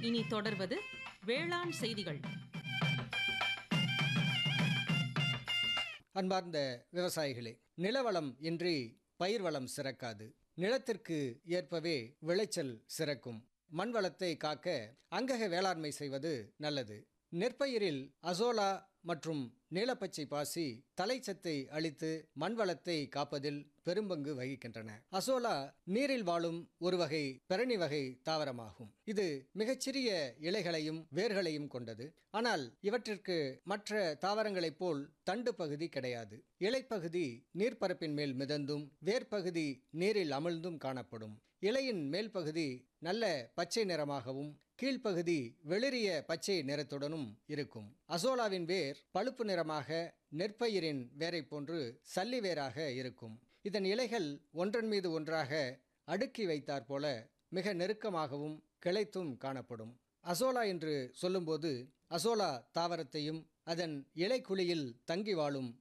இனி தொடர்வது வேளாண் செய்திகள் அன்பார்ந்த விவசாயிகளே நிலவளம் இன்றி பயிர் வளம் சிறக்காது நிலத்திற்கு ஏற்பவே விளைச்சல் சிறக்கும் மண் வளத்தை காக்க அங்கக வேளாண்மை செய்வது நல்லது நெற்பயிரில் அசோலா மற்றும் நீலப்பச்சை பாசி தலைச்சத்தை அளித்து மண் வளத்தை காப்பதில் பெரும்பங்கு வகிக்கின்றன அசோலா நீரில் வாழும் ஒரு வகை பெரணி வகை தாவரமாகும் இது மிகச்சிறிய இலைகளையும் வேர்களையும் கொண்டது ஆனால் இவற்றிற்கு மற்ற தாவரங்களைப் போல் தண்டு பகுதி கிடையாது இலைப்பகுதி நீர்ப்பரப்பின் மேல் மிதந்தும் வேர்ப்பகுதி நீரில் அமிழ்ந்தும் காணப்படும் இலையின் மேல் பகுதி நல்ல பச்சை நிறமாகவும் கீழ்ப்பகுதி வெளிரிய பச்சை நிறத்துடனும் இருக்கும் அசோலாவின் வேர் பழுப்பு நிறமாக நெற்பயிரின் வேரை போன்று சல்லி வேராக இருக்கும் இதன் இலைகள் ஒன்றன் மீது ஒன்றாக அடுக்கி வைத்தாற் போல மிக நெருக்கமாகவும் கிளைத்தும் காணப்படும் அசோலா என்று சொல்லும்போது அசோலா தாவரத்தையும் அதன் இலைக்குழியில் தங்கி வாழும்